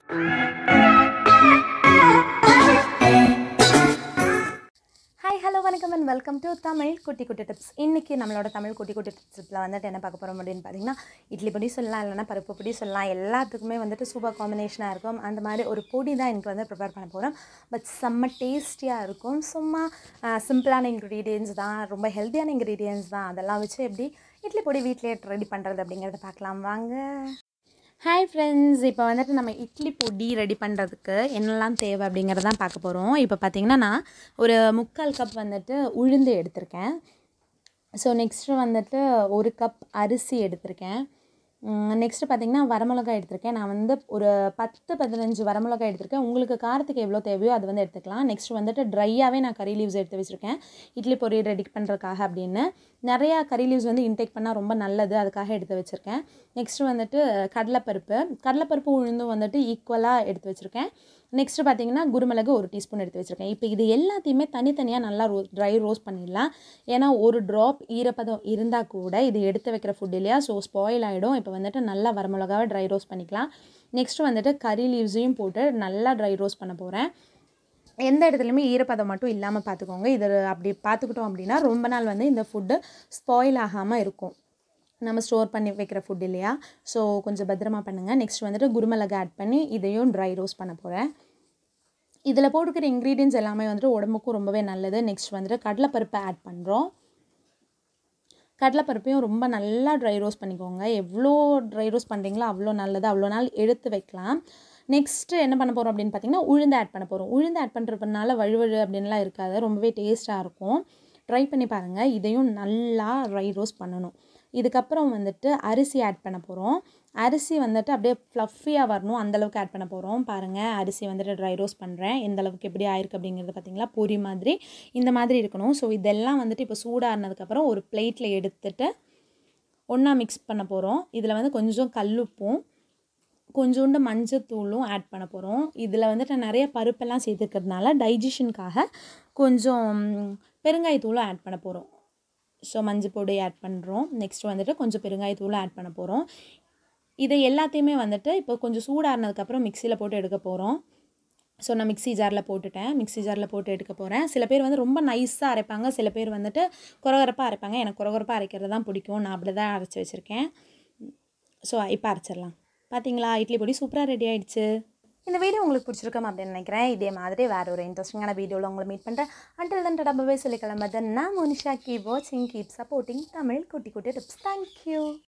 hi hello வணக்கம் and welcome to Tamil Kutti Kutti tips இன்றைக்கி நம்மளோட தமிழ் குட்டி குட்டி டிப்ஸில் வந்துட்டு என்ன பார்க்க போகிறோம் அப்படின்னு பார்த்தீங்கன்னா இட்லி பொடி சொல்லலாம் இல்லைனா பருப்பு பொடி சொல்லலாம் எல்லாத்துக்குமே வந்துட்டு சூப்பர் காம்பினேஷனாக இருக்கும் அந்த மாதிரி ஒரு பொடி தான் எனக்கு வந்து ப்ரிப்பேர் பண்ண போகிறோம் பட் செம்ம டேஸ்டியாக இருக்கும் சும்மா சிம்பிளான இன்க்ரீடியன்ஸ் தான் ரொம்ப ஹெல்த்தியான இன்க்ரீடியன்ஸ் தான் அதெல்லாம் வச்சு எப்படி இட்லி பொடி வீட்டிலே ரெடி பண்ணுறது அப்படிங்கிறத பார்க்கலாம் வாங்க ஹாய் ஃப்ரெண்ட்ஸ் இப்போ வந்துட்டு நம்ம இட்லி பொடி ரெடி பண்ணுறதுக்கு என்னெல்லாம் தேவை அப்படிங்கிறதான் பார்க்க போகிறோம் இப்போ பார்த்தீங்கன்னா நான் ஒரு முக்கால் கப் வந்துட்டு உளுந்து எடுத்திருக்கேன் ஸோ நெக்ஸ்ட்டு வந்துட்டு ஒரு கப் அரிசி எடுத்திருக்கேன் நெக்ஸ்ட்டு பார்த்தீங்கன்னா வரமிளகாய் எடுத்திருக்கேன் நான் வந்து ஒரு பத்து பதினஞ்சு வரமிளகாய் எடுத்திருக்கேன் உங்களுக்கு காரத்துக்கு எவ்வளோ தேவையோ அது வந்து எடுத்துக்கலாம் நெக்ஸ்ட் வந்துட்டு ட்ரையாகவே நான் கறி லீவ்ஸ் எடுத்து வச்சுருக்கேன் இட்லி பொரி ரெடி பண்ணுறதுக்காக அப்படின்னு நிறையா கறி லீவ்ஸ் வந்து இன்டேக் பண்ணால் ரொம்ப நல்லது அதுக்காக எடுத்து வச்சுருக்கேன் நெக்ஸ்ட்டு வந்துட்டு கடலைப்பருப்பு கடலைப்பருப்பு உளுந்தும் வந்துட்டு ஈக்குவலாக எடுத்து வச்சுருக்கேன் நெக்ஸ்ட்டு பார்த்தீங்கன்னா குருமிளகு ஒரு டீஸ்பூன் எடுத்து வச்சுருக்கேன் இப்போ இது எல்லாத்தையுமே தனித்தனியாக நல்லா ரோ ட்ரை ரோஸ்ட் பண்ணிடலாம் ஏன்னா ஒரு ட்ராப் ஈரப்பதம் இருந்தால் கூட இது எடுத்து வைக்கிற ஃபுட் இல்லையா ஸோ ஸ்பாயில் ஆகிடும் இப்போ வந்துட்டு நல்லா வரமிளகாவை ட்ரை ரோஸ்ட் பண்ணிக்கலாம் நெக்ஸ்ட்டு வந்துட்டு கறி லீவ்ஸையும் போட்டு நல்லா ட்ரை ரோஸ்ட் பண்ண போகிறேன் எந்த இடத்துலையுமே ஈரப்பதம் மட்டும் இல்லாமல் பார்த்துக்கோங்க இது அப்படி பார்த்துக்கிட்டோம் அப்படின்னா ரொம்ப நாள் வந்து இந்த ஃபுட்டு ஸ்பாயில் ஆகாமல் இருக்கும் நம்ம ஸ்டோர் பண்ணி வைக்கிற ஃபுட் இல்லையா ஸோ கொஞ்சம் பத்திரமா பண்ணுங்கள் நெக்ஸ்ட் வந்துட்டு குருமிளகு ஆட் பண்ணி இதையும் ட்ரை ரோஸ்ட் பண்ண போகிறேன் இதில் போட்டுக்கிற இன்க்ரீடியன்ஸ் எல்லாமே வந்துட்டு உடம்புக்கும் ரொம்பவே நல்லது நெக்ஸ்ட் வந்துட்டு கடலைப்பருப்பை ஆட் பண்ணுறோம் கடலைப்பருப்பையும் ரொம்ப நல்லா ட்ரை ரோஸ்ட் பண்ணிக்கோங்க எவ்வளோ ட்ரை ரோஸ்ட் பண்ணுறீங்களோ அவ்வளோ நல்லது அவ்வளோ நாள் எடுத்து வைக்கலாம் நெக்ஸ்ட்டு என்ன பண்ண போகிறோம் அப்படின்னு பார்த்தீங்கன்னா உளுந்து ஆட் பண்ண போகிறோம் உளுந்து ஆட் பண்ணுறதுனால வழுவழு அப்படின்லாம் இருக்காது ரொம்பவே டேஸ்ட்டாக இருக்கும் ட்ரை பண்ணி பாருங்கள் இதையும் நல்லா ட்ரை ரோஸ்ட் பண்ணணும் இதுக்கப்புறம் வந்துட்டு அரிசி ஆட் பண்ண போகிறோம் அரிசி வந்துட்டு அப்படியே ஃப்ளஃபியாக வரணும் அந்தளவுக்கு ஆட் பண்ண போகிறோம் பாருங்கள் அரிசி வந்துட்டு ட்ரை ரோஸ்ட் பண்ணுறேன் எந்த அளவுக்கு எப்படி ஆயிருக்கு அப்படிங்கிறது பார்த்தீங்களா பொரி மாதிரி இந்த மாதிரி இருக்கணும் ஸோ இதெல்லாம் வந்துட்டு இப்போ சூடாகினதுக்கப்புறம் ஒரு பிளேட்டில் எடுத்துட்டு ஒன்றா மிக்ஸ் பண்ண போகிறோம் இதில் வந்து கொஞ்சம் கல்லுப்பும் கொஞ்சோண்டு மஞ்சத்தூளும் ஆட் பண்ண போகிறோம் இதில் வந்துட்டு நிறைய பருப்பெல்லாம் சேர்த்துக்கிறதுனால டைஜஷனுக்காக கொஞ்சம் பெருங்காயத்தூளும் ஆட் பண்ண போகிறோம் ஸோ மஞ்சள் பொடி ஆட் பண்ணுறோம் நெக்ஸ்ட் வந்துட்டு கொஞ்சம் பெருங்காயத்தூளும் ஆட் பண்ண போகிறோம் இதை எல்லாத்தையுமே வந்துட்டு இப்போ கொஞ்சம் சூடாறினதுக்கப்புறம் மிக்சியில் போட்டு எடுக்க போகிறோம் ஸோ நான் மிக்ஸி ஜாரில் போட்டுட்டேன் மிக்ஸி ஜாரில் போட்டு எடுக்க போகிறேன் சில பேர் வந்து ரொம்ப நைஸாக அரைப்பாங்க சில பேர் வந்துட்டு குறகுறப்பாக அரைப்பாங்க எனக்கு குறகுறப்பாக அரைக்கிறது தான் பிடிக்கும் நான் அப்படி தான் அரைச்சி வச்சுருக்கேன் ஸோ இப்போ அரைச்சிடலாம் பார்த்தீங்களா இட்லி பொடி சூப்பராக ரெடி ஆயிடுச்சு இந்த வீடியோ உங்களுக்கு பிடிச்சிருக்கும் அப்படின்னு நினைக்கிறேன் இதே மாதிரி வேறு ஒரு இன்ட்ரெஸ்டிங்கான வீடியோவில் உங்களை மீட் பண்ணுறேன் அண்டில் தன் டப்பாவே சொல்லி கிளம்புறது நான் மோனிஷா கீப் வாட்சிங் keep supporting Tamil Kutti Kutti tips thank you